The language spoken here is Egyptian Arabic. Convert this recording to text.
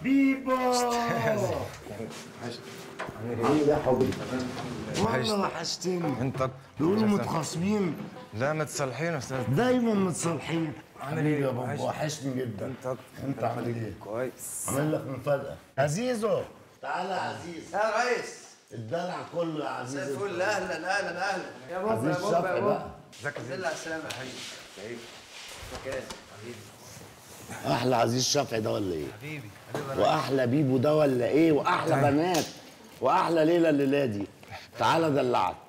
بيبو عامل ايه يا حبيبي والله وحشتني انت بيقولوا متخاصمين لا متصالحين يا استاذ دايما متصالحين عامل حبيبي ايه؟ يا بابا وحشني. وحشني جدا انت انت عامل ايه؟ كويس عامل لك مفاجأة عزيزو تعالى يا عزيز يا ريس الدلع كله يا عزيز مساء الفل اهلا اهلا اهلا يا بابا عزيز يا بابا شفقي يا بقى بابا ازيك يا الحمد لله على السلامة يا حبيبي مكان حبيبي احلى عزيز شفعي ده ولا ايه؟ حبيبي حبيبي واحلى بيبو ده ولا ايه؟ واحلى بنات واحلى ليله الليله دي تعالى دلعك